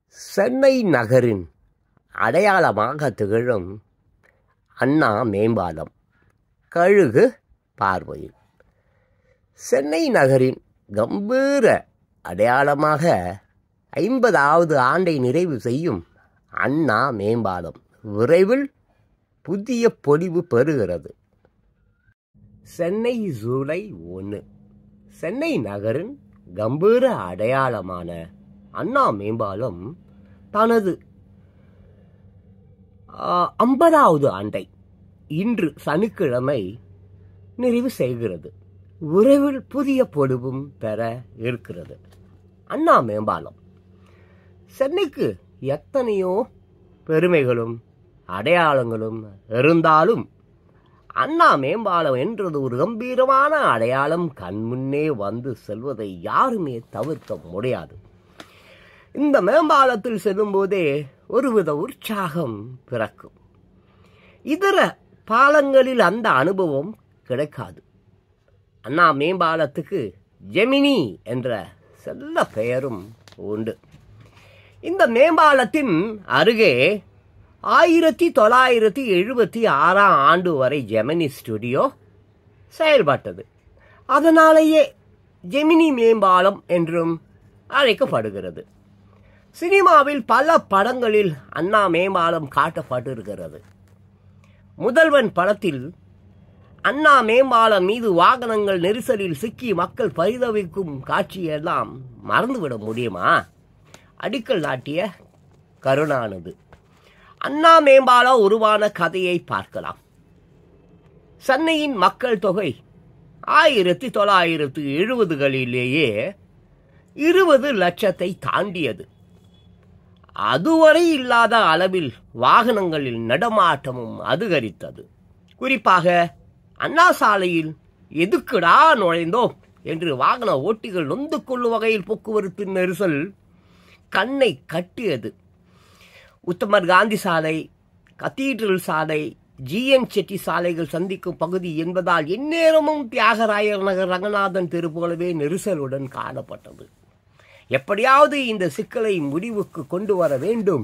சென்னை நகரின் அடையாளமாக திகழும் அண்ணா மேம்பாலம் கழுகு பார்வையில் சென்னை நகரின் கம்பீர அடையாளமாக ஐம்பதாவது ஆண்டை நிறைவு செய்யும் அண்ணா மேம்பாலம் விரைவில் புதிய பொலிவு பெறுகிறது சென்னை ஜூலை ஒன்று சென்னை நகரின் கம்பீர அடையாளமான அண்ணா மேம்பாலம் தனது ஐம்பதாவது ஆண்டை இன்று சனிக்கிழமை நிறைவு செய்கிறது விரைவில் புதிய பொலிவும் பெற இருக்கிறது அண்ணா மேம்பாலம் சென்னைக்கு எத்தனையோ பெருமைகளும் அடையாளங்களும் இருந்தாலும் அண்ணா மேம்பாலம் என்றது ஒரு கம்பீரமான அடையாளம் கண்முன்னே வந்து செல்வதை யாருமே தவிர்க்க முடியாது இந்த மேம்பாலத்தில் செல்லும்போதே ஒருவித உற்சாகம் பிறக்கும் இதர பாலங்களில் அந்த அனுபவம் கிடைக்காது அண்ணா மேம்பாலத்துக்கு ஜெமினி என்ற செல்ல பெயரும் உண்டு இந்த மேம்பாலத்தின் அருகே ஆயிரத்தி தொள்ளாயிரத்தி எழுபத்தி ஆறாம் ஆண்டு வரை ஜெமினி ஸ்டுடியோ செயல்பட்டது அதனாலேயே ஜெமினி மேம்பாலம் என்றும் அழைக்கப்படுகிறது சினிமாவில் பல படங்களில் அண்ணா மேம்பாலம் காட்டப்பட்டிருக்கிறது முதல்வன் படத்தில் அண்ணா மேம்பாலம் மீது வாகனங்கள் நெரிசலில் சிக்கி மக்கள் பரிதவிக்கும் காட்சியெல்லாம் மறந்துவிட முடியுமா அடிக்கல் நாட்டிய கருணானது அண்ணா மேம்பாலம் உருவான கதையை பார்க்கலாம் சென்னையின் மக்கள் தொகை ஆயிரத்தி தொள்ளாயிரத்து எழுபதுகளிலேயே இருபது லட்சத்தை தாண்டியது அதுவரை இல்லாத அளவில் வாகனங்களில் நடமாட்டமும் அதிகரித்தது குறிப்பாக அண்ணா சாலையில் எதுக்குடா நுழைந்தோம் என்று வாகன ஓட்டிகள் நொந்து கொள்ளும் வகையில் போக்குவரத்து நெரிசல் கண்ணை கட்டியது உத்தமர் காந்தி சாலை கத்தீட்ரல் சாலை ஜிஎன் செட்டி சாலைகள் சந்திக்கும் பகுதி என்பதால் எந்நேரமும் தியாகராயர் நகர் ரங்கநாதன் தெரு போலவே நெரிசலுடன் காணப்பட்டது எப்படியாவது இந்த சிக்கலை முடிவுக்கு கொண்டு வர வேண்டும்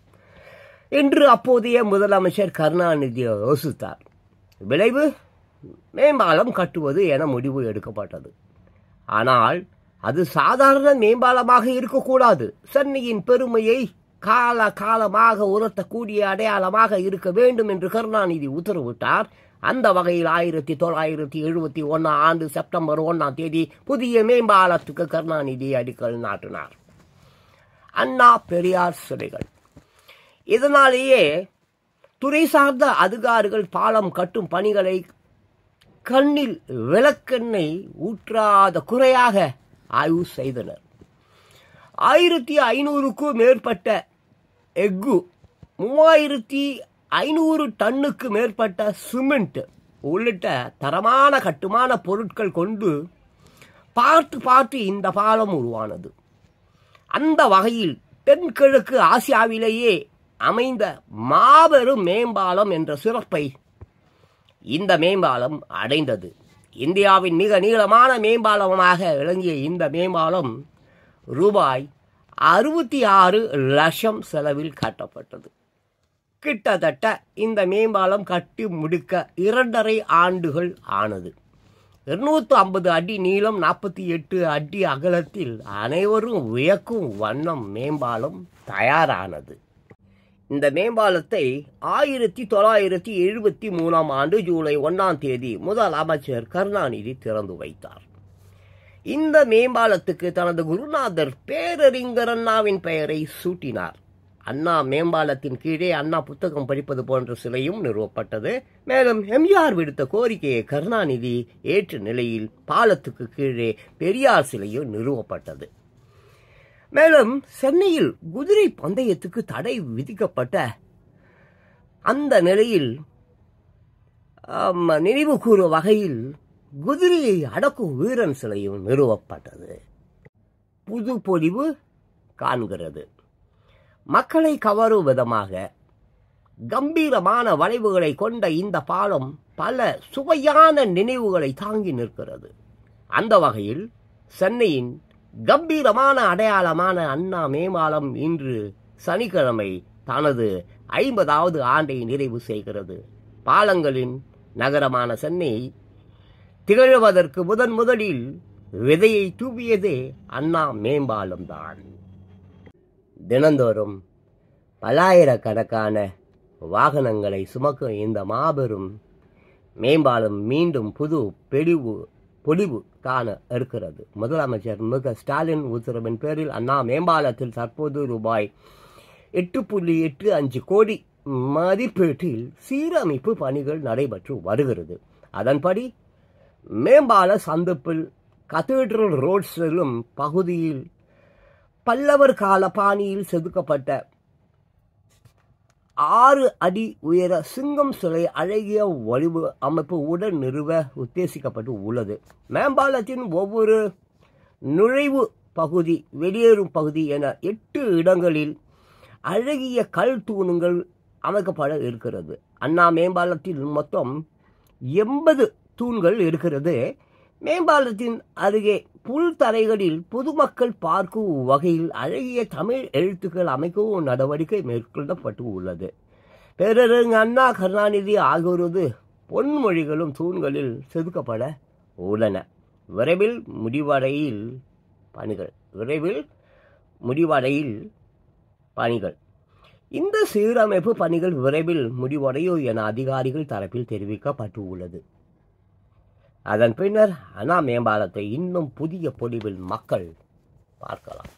என்று அப்போதைய முதலமைச்சர் கருணாநிதி யோசித்தார் விளைவு மேம்பாலம் கட்டுவது என முடிவு எடுக்கப்பட்டது ஆனால் அது சாதாரண மேம்பாலமாக இருக்கக்கூடாது சென்னையின் பெருமையை கால காலமாக உணர்த்தக்கூடிய அடையாளமாக இருக்க வேண்டும் என்று கருணாநிதி உத்தரவிட்டார் அந்த வகையில் ஆயிரத்தி தொள்ளாயிரத்தி எழுபத்தி ஒன்னாம் ஆண்டு செப்டம்பர் ஒன்னாம் தேதி புதிய மேம்பாலத்துக்கு கருணாநிதி அடிக்கல் நாட்டினார் அண்ணா பெரியார் சிலைகள் இதனாலேயே துறை சார்ந்த அதிகாரிகள் பாலம் கட்டும் பணிகளை கண்ணில் விளக்கெண்ணெய் ஊற்றாத குறையாக ஆய்வு செய்தனர் ஆயிரத்தி ஐநூறுக்கும் மேற்பட்ட எஃகு மூவாயிரத்தி ஐநூறு டன்னுக்கு மேற்பட்ட சிமெண்ட் உள்ளிட்ட தரமான கட்டுமான பொருட்கள் கொண்டு பார்த்து பார்த்து இந்த பாலம் உருவானது அந்த வகையில் தென்கிழக்கு ஆசியாவிலேயே அமைந்த மாபெரும் மேம்பாலம் என்ற சிறப்பை இந்த மேம்பாலம் அடைந்தது இந்தியாவின் மிக நீளமான மேம்பாலமாக விளங்கிய இந்த மேம்பாலம் ரூபாய் அறுபத்தி ஆறு லட்சம் செலவில் கட்டப்பட்டது கிட்டத்தட்ட இந்த மேம்பாலம் கட்டி முடிக்க இரண்டரை ஆண்டுகள் ஆனது இருநூத்தி ஐம்பது அடி நீளம் நாற்பத்தி எட்டு அடி அகலத்தில் அனைவரும் வியக்கும் வண்ணம் மேம்பாலம் தயாரானது இந்த மேம்பாலத்தை ஆயிரத்தி தொள்ளாயிரத்தி எழுபத்தி மூணாம் ஆண்டு ஜூலை ஒன்னாம் தேதி முதல் அமைச்சர் கருணாநிதி திறந்து வைத்தார் இந்த மேம்பாலத்துக்கு தனது குருநாதர் பேரறிஞர் அண்ணாவின் பெயரை சூட்டினார் அண்ணா மேம்பாலத்தின் கீழே அண்ணா புத்தகம் படிப்பது போன்ற சிலையும் நிறுவப்பட்டது மேலும் எம்ஜிஆர் விடுத்த கோரிக்கையை கருணாநிதி ஏற்ற நிலையில் பாலத்துக்கு கீழே பெரியார் சிலையும் நிறுவப்பட்டது மேலும் சென்னையில் குதிரை பந்தயத்துக்கு தடை விதிக்கப்பட்ட அந்த நிலையில் நினைவு கூறும் வகையில் குதிரையை அடக்கும் வீரன் சிலையும் நிறுவப்பட்டது புது பொலிவு காண்கிறது மக்களை கவரும் விதமாக கம்பீரமான வளைவுகளை கொண்ட இந்த பாலம் பல சுவையான நினைவுகளை தாங்கி நிற்கிறது அந்த வகையில் சென்னையின் கம்பீரமான அடையாளமான அண்ணா மேம்பாலம் இன்று சனிக்கிழமை தனது ஐம்பதாவது ஆண்டை நிறைவு செய்கிறது பாலங்களின் நகரமான சென்னை திகழ்வதற்கு முதன் முதலில் விதையை தூவியதே அண்ணா மேம்பாலம்தான் தினந்தோறும் பல்லாயிரக்கணக்கான வாகனங்களை சுமக்கும் இந்த மாபெரும் மேம்பாலம் மீண்டும் புது பெடிவு பொலிவு காண இருக்கிறது முதலமைச்சர் மு க ஸ்டாலின் உத்தரவின் பேரில் அண்ணா மேம்பாலத்தில் தற்போது ரூபாய் எட்டு புள்ளி எட்டு அஞ்சு கோடி மதிப்பீட்டில் சீரமைப்பு பணிகள் நடைபெற்று வருகிறது அதன்படி மேம்பால சந்திப்பில் கத்தீட்ரல் ரோட் செல்லும் பகுதியில் பல்லவர் கால பாணியில் செதுக்கப்பட்ட ஆறு அடி உயர சிங்கம் சிலை அழகிய வடிவு அமைப்பு உடன் நிறுவ உத்தேசிக்கப்பட்டு உள்ளது மேம்பாலத்தின் ஒவ்வொரு நுழைவு பகுதி வெளியேறும் பகுதி என எட்டு இடங்களில் அழகிய கல் தூணுங்கள் அமைக்கப்பட இருக்கிறது அண்ணா மேம்பாலத்தில் மொத்தம் எண்பது தூண்கள் இருக்கிறது மேம்பாலத்தின் அருகே புல் தரைகளில் பொதுமக்கள் பார்க்கும் வகையில் அழகிய தமிழ் எழுத்துக்கள் அமைக்கவும் நடவடிக்கை மேற்கொள்ளப்பட்டு உள்ளது பேரறிஞர் அண்ணா கருணாநிதி ஆகியோரது பொன்மொழிகளும் தூண்களில் செதுக்கப்பட உள்ளன விரைவில் முடிவடையில் பணிகள் விரைவில் முடிவடையில் பணிகள் இந்த சீரமைப்பு பணிகள் விரைவில் முடிவடையும் என அதிகாரிகள் தரப்பில் தெரிவிக்கப்பட்டு உள்ளது அதன் பின்னர் அண்ணா மேம்பாலத்தை இன்னும் புதிய பொலிவில் மக்கள் பார்க்கலாம்